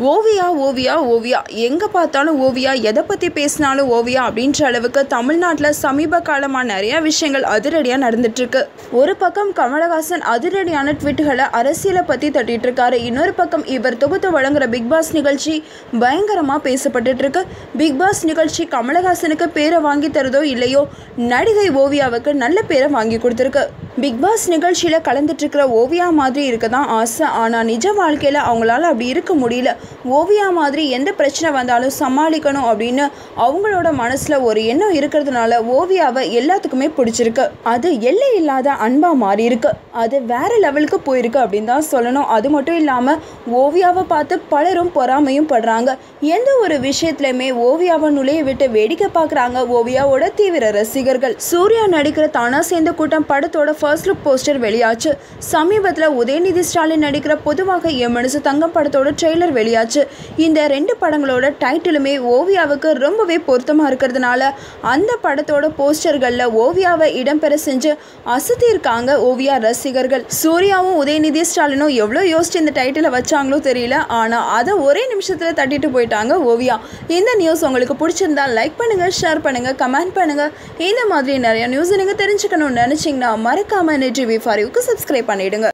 ஓவியா ஓவியா ஓவியா எங்கே பார்த்தாலும் ஓவியா எதை பற்றி பேசினாலும் ஓவியா அப்படின்ற அளவுக்கு தமிழ்நாட்டில் சமீப காலமாக நிறையா விஷயங்கள் அதிரடியாக நடந்துட்டுருக்கு ஒரு பக்கம் கமலஹாசன் அதிரடியான ட்வீட்டுகளை அரசியலை பற்றி தட்டிட்டு இருக்காரு இன்னொரு பக்கம் இவர் தொகுத்து வழங்குற பிக் பாஸ் நிகழ்ச்சி பயங்கரமாக பேசப்பட்டுட்டு இருக்கு பிக் பாஸ் நிகழ்ச்சி கமலஹாசனுக்கு பேரை வாங்கி தருதோ இல்லையோ நடிகை ஓவியாவுக்கு நல்ல பேரை வாங்கி கொடுத்துருக்கு பிக் பாஸ் நிகழ்ச்சியில் கலந்துட்டு இருக்கிற ஓவியா மாதிரி இருக்க தான் ஆசை ஆனால் நிஜ வாழ்க்கையில் அவங்களால அப்படி இருக்க முடியல ஓவியா மாதிரி எந்த பிரச்சனை வந்தாலும் சமாளிக்கணும் அப்படின்னு அவங்களோட மனசில் ஒரு எண்ணம் இருக்கிறதுனால ஓவியாவை எல்லாத்துக்குமே பிடிச்சிருக்கு அது எல்லை இல்லாத அன்பாக மாறி இருக்கு அது வேற லெவலுக்கு போயிருக்கு அப்படின்னு தான் சொல்லணும் அது மட்டும் இல்லாமல் ஓவியாவை பார்த்து பலரும் பொறாமையும் படுறாங்க எந்த ஒரு விஷயத்துலையுமே ஓவியாவை நுழைய விட்டு வேடிக்கை பார்க்குறாங்க ஓவியாவோட தீவிர ரசிகர்கள் சூர்யா நடிக்கிற தானா சேர்ந்த கூட்டம் படத்தோட ஃபர்ஸ்ட் லுக் போஸ்டர் வெளியாச்சு சமீபத்தில் உதயநிதி ஸ்டாலின் நடிக்கிற பொதுவாக என் மனசு தங்கம் படத்தோட ட்ரெய்லர் வெளியாச்சு இந்த ரெண்டு படங்களோட டைட்டிலுமே ஓவியாவுக்கு ரொம்பவே பொருத்தமாக இருக்கிறதுனால அந்த படத்தோட போஸ்டர்களில் ஓவியாவை இடம்பெற செஞ்சு அசத்தி இருக்காங்க ஓவியா ரசிகர்கள் சூர்யாவும் உதயநிதி ஸ்டாலினும் எவ்வளோ யோசிச்சு இந்த டைட்டிலை வச்சாங்களோ தெரியல ஆனால் அதை ஒரே நிமிஷத்தில் தட்டிட்டு போயிட்டாங்க ஓவியா இந்த நியூஸ் உங்களுக்கு பிடிச்சிருந்தா லைக் பண்ணுங்கள் ஷேர் பண்ணுங்கள் கமெண்ட் பண்ணுங்கள் இந்த மாதிரி நிறைய நியூஸ் நீங்கள் தெரிஞ்சுக்கணும்னு நினச்சிங்கன்னா மறக்காம நெட் டிவி ஃபார் யூக்கு சப்ஸ்கிரைப் பண்ணிடுங்க